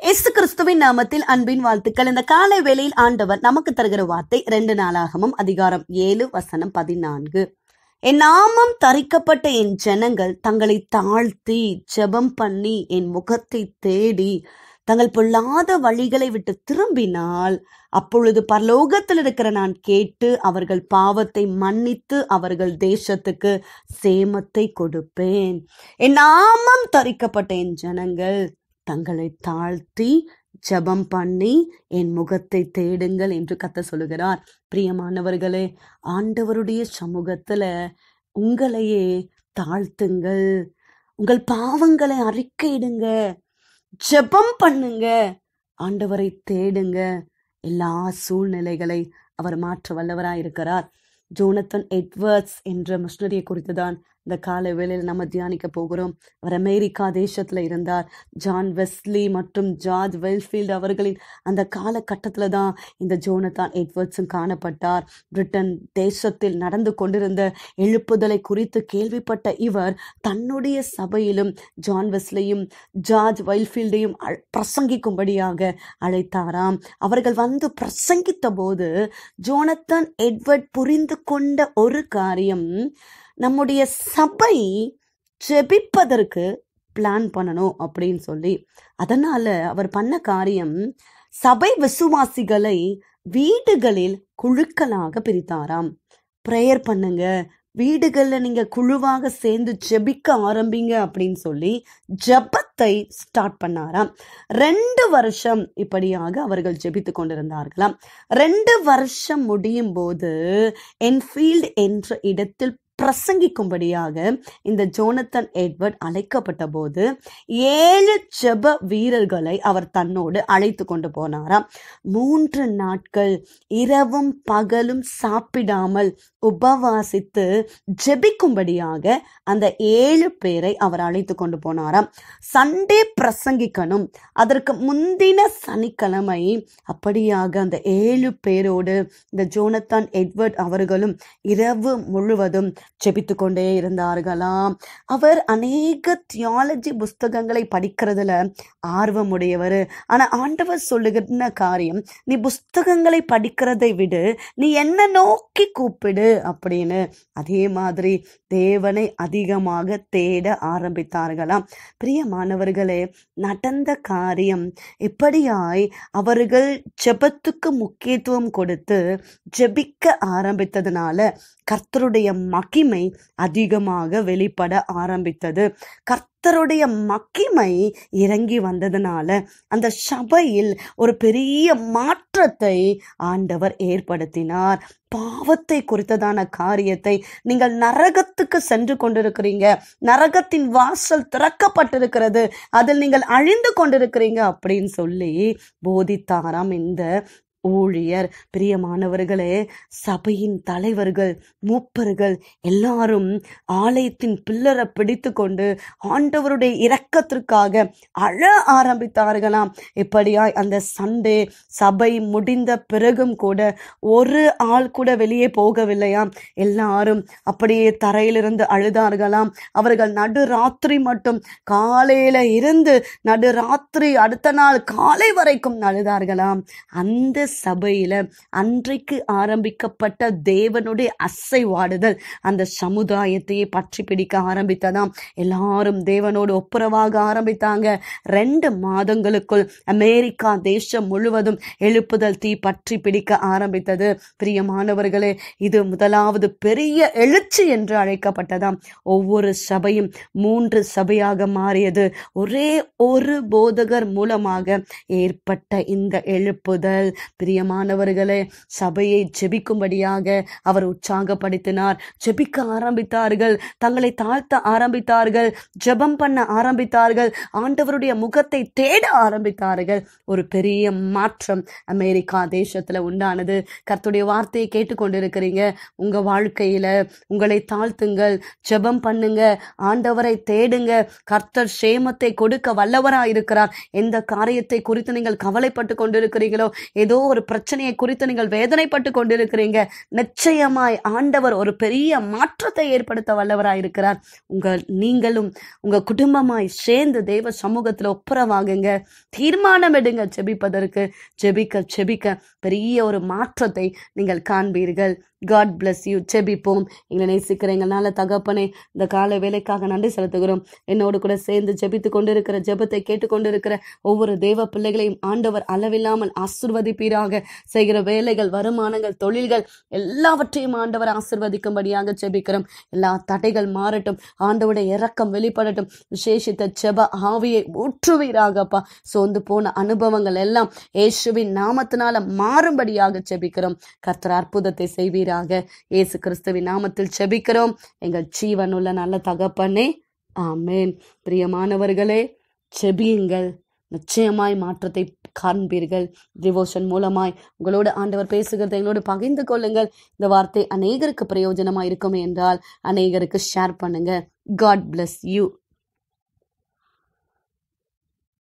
இயேசு கிறிஸ்துவின் நாமத்தில் அன்பின் வாழ்த்துக்கள் இந்த காலை வேளையில் ஆண்டவர் நமக்கு தருகிற வார்த்தை ரெண்டு நாளாகமும் அதிகாரம் ஏழு வசனம் பதினான்கு என் நாமம் தரிக்கப்பட்ட என் ஜனங்கள் தங்களை தாழ்த்தி ஜெபம் பண்ணி என் முகத்தை தேடி தங்கள் பொல்லாத வழிகளை விட்டு திரும்பினால் அப்பொழுது பரலோகத்தில் இருக்கிற நான் கேட்டு அவர்கள் பாவத்தை மன்னித்து அவர்கள் தேசத்துக்கு சேமத்தை கொடுப்பேன் என் நாமம் தரிக்கப்பட்ட என் ஜனங்கள் தங்களை தாழ்த்தி ஜெபம் பண்ணி என் முகத்தை தேடுங்கள் என்று கத்த சொல்லுகிறார் பிரியமானவர்களே ஆண்டவருடைய சமூகத்துல உங்களையே தாழ்த்துங்கள் உங்கள் பாவங்களை அறிக்கையிடுங்க ஜெபம் பண்ணுங்க ஆண்டவரை தேடுங்க எல்லா சூழ்நிலைகளை அவர் மாற்ற வல்லவராய் இருக்கிறார் ஜோனத்தன் எட்வர்ட்ஸ் என்ற மிஷனரியை குறித்து தான் இந்த கால வேளையில் நம்ம தியானிக்க போகிறோம் அவர் அமெரிக்கா தேசத்துல இருந்தார் ஜான் வெஸ்லி மற்றும் ஜார்ஜ் வெல்ஃபீல்டு அவர்களின் அந்த காலகட்டத்தில் தான் இந்த ஜோனத்தான் எட்வர்ட்ஸும் காணப்பட்டார் பிரிட்டன் தேசத்தில் நடந்து கொண்டிருந்த எழுப்புதலை குறித்து கேள்விப்பட்ட இவர் தன்னுடைய சபையிலும் ஜான் வெஸ்லியும் ஜார்ஜ் வெல்ஃபீல்டையும் அ- பிரசங்கிக்கும்படியாக அழைத்தாராம் அவர்கள் வந்து பிரசங்கித்த போது ஜோனத்தன் எட்வர்ட் புரிந்து கொண்ட ஒரு காரியம் நம்முடைய சபை ஜெபிப்பதற்கு பிளான் பண்ணணும் அப்படின்னு சொல்லி அதனால அவர் பண்ண காரியம் சபை விசுவாசிகளை வீடுகளில் குழுக்களாக பிரித்தாராம் ப்ரேயர் பண்ணுங்க வீடுகள்ல நீங்க குழுவாக சேர்ந்து ஜெபிக்க ஆரம்பிங்க அப்படின்னு சொல்லி ஜெபத்தை ஸ்டார்ட் பண்ணாராம் ரெண்டு வருஷம் இப்படியாக அவர்கள் ஜெபித்து கொண்டிருந்தார்களாம் ரெண்டு வருஷம் முடியும் போது என்ஃபீல்ட் என்ற இடத்தில் பிரசங்கிக்கும்படியாக இந்த ஜோனத்தன் எட்வர்ட் அழைக்கப்பட்ட போது ஏழு ஜெப வீரர்களை அவர் தன்னோடு அழைத்து கொண்டு போனாராம் மூன்று நாட்கள் இரவும் பகலும் சாப்பிடாமல் உபவாசித்து ஜெபிக்கும்படியாக அந்த ஏழு பேரை அவர் அழைத்து கொண்டு போனாராம் சண்டே பிரசங்கிக்கணும் அதற்கு முந்தின சனிக்கிழமை அப்படியாக அந்த ஏழு பேரோடு இந்த ஜோனத்தான் எட்வர்ட் அவர்களும் இரவு முழுவதும் ஜெபித்து கொண்டே இருந்தார்களாம் அவர் அநேக தியாலஜி புஸ்தகங்களை படிக்கிறதுல ஆர்வமுடையவர் ஆனா ஆண்டவர் சொல்லுகிற காரியம் நீ புஸ்தகங்களை படிக்கிறதை விடு நீ என்ன நோக்கி கூப்பிடு அப்படின்னு அதே மாதிரி தேவனை அதிகமாக தேட ஆரம்பித்தார்களாம் பிரியமானவர்களே நடந்த காரியம் எப்படியாய் அவர்கள் ஜெபத்துக்கு முக்கியத்துவம் கொடுத்து ஜெபிக்க ஆரம்பித்ததுனால கர்த்தருடைய மகிமை அதிகமாக வெளிப்பட ஆரம்பித்தது கர்த்தருடைய மகிமை இறங்கி வந்ததுனால அந்த சபையில் ஒரு பெரிய மாற்றத்தை ஆண்டவர் ஏற்படுத்தினார் பாவத்தை குறித்ததான காரியத்தை நீங்கள் நரகத்துக்கு சென்று கொண்டிருக்கிறீங்க நரகத்தின் வாசல் திறக்கப்பட்டிருக்கிறது அதில் நீங்கள் அழிந்து கொண்டிருக்கிறீங்க அப்படின்னு சொல்லி போதித்தாராம் இந்த ஊழியர் பிரியமானவர்களே சபையின் தலைவர்கள் மூப்பர்கள் எல்லாரும் ஆலயத்தின் பில்லரை பிடித்து கொண்டு ஆண்டவருடைய இரக்கத்திற்காக அழ ஆரம்பித்தார்களாம் இப்படியாய் அந்த சண்டே சபை முடிந்த பிறகும் கூட ஒரு ஆள் கூட வெளியே போகவில்லையாம் எல்லாரும் அப்படியே தரையிலிருந்து அழுதார்களாம் அவர்கள் நடு ராத்திரி மட்டும் காலையில இருந்து நடு ராத்திரி அடுத்த நாள் காலை வரைக்கும் அழுதார்களாம் அந்த சபையில அன்றைக்கு ஆரம்பிக்கப்பட்ட தேவனுடைய அசைவாடுதல் அந்த சமுதாயத்தையே பற்றி பிடிக்க ஆரம்பித்ததாம் எல்லாரும் தேவனோடு ஒப்புரவாக ஆரம்பித்தாங்க ரெண்டு மாதங்களுக்குள் அமெரிக்கா தேசம் முழுவதும் எழுப்புதல் தீ பற்றி பிடிக்க ஆரம்பித்தது பிரியமானவர்களே இது முதலாவது பெரிய எழுச்சி என்று அழைக்கப்பட்டதாம் ஒவ்வொரு சபையும் மூன்று சபையாக மாறியது ஒரே ஒரு போதகர் மூலமாக ஏற்பட்ட இந்த எழுப்புதல் பிரியமானவர்களே சபையை ஜெபிக்கும்படியாக அவர் உற்சாகப்படுத்தினார் ஜெபிக்க ஆரம்பித்தார்கள் தங்களை தாழ்த்த ஆரம்பித்தார்கள் ஜெபம் பண்ண ஆரம்பித்தார்கள் ஆண்டவருடைய முகத்தை தேட ஆரம்பித்தார்கள் ஒரு பெரிய மாற்றம் அமெரிக்கா தேசத்துல உண்டானது கர்த்தருடைய வார்த்தையை கேட்டுக்கொண்டிருக்கிறீங்க உங்க வாழ்க்கையில உங்களை தாழ்த்துங்கள் ஜெபம் பண்ணுங்க ஆண்டவரை தேடுங்க கர்த்தர் சேமத்தை கொடுக்க வல்லவராய் இருக்கிறார் எந்த காரியத்தை குறித்து நீங்கள் கவலைப்பட்டு கொண்டிருக்கிறீங்களோ ஏதோ ஒரு பிரச்சனையை குறித்து நீங்கள் வேதனைப்பட்டு கொண்டிருக்கிறீங்க நிச்சயமாய் ஆண்டவர் ஒரு பெரிய மாற்றத்தை ஏற்படுத்த வல்லவராய் இருக்கிறார் உங்க நீங்களும் உங்க குடும்பமாய் சேர்ந்து தேவ சமூகத்துல ஒப்புரவாகுங்க தீர்மானம் எடுங்க ஜெபிப்பதற்கு ஜெபிக்க ஜெபிக்க பெரிய ஒரு மாற்றத்தை நீங்கள் காண்பீர்கள் காட் bless யூ ஜெபிப்போம் எங்களை நேசிக்கிற எங்கள் நல்ல தகப்பனே இந்த காலை வேலைக்காக நன்றி செலுத்துகிறோம் என்னோடு கூட சேர்ந்து ஜெபித்து கொண்டிருக்கிற ஜெபத்தை கேட்டுக்கொண்டிருக்கிற ஒவ்வொரு தேவ பிள்ளைகளையும் ஆண்டவர் அளவில்லாமல் ஆசிர்வதிப்பீராக செய்கிற வேலைகள் வருமானங்கள் தொழில்கள் எல்லாவற்றையும் ஆண்டவர் ஆசிர்வதிக்கும்படியாக ஜெபிக்கிறோம் எல்லா தடைகள் மாறட்டும் ஆண்டவருடைய இரக்கம் வெளிப்படட்டும் விசேஷித்த ஜெப ஆவியை ஊற்றுவீராகப்பா சோர்ந்து போன அனுபவங்கள் எல்லாம் இயேசுவின் நாமத்தினால மாறும்படியாக ஜெபிக்கிறோம் கர்த்தர் அற்புதத்தை செய்வீராக இயேசு கிறிஸ்துவின் நாமத்தில் ஜெபிக்கிறோம் எங்கள் ஜீவனுள்ள நல்ல தகப்பனே ஆமென் பிரியமானவர்களே ஜெபியுங்கள் நிச்சயமாய் மாற்றத்தை காண்பீர்கள் டிவோஷன் மூலமாய் உங்களோடு ஆண்டவர் பேசுகிறதை எங்களோடு பகிர்ந்து கொள்ளுங்கள் இந்த வார்த்தை அநேகருக்கு பிரயோஜனமாக இருக்குமே என்றால் அநேகருக்கு ஷேர் பண்ணுங்க காட் bless யூ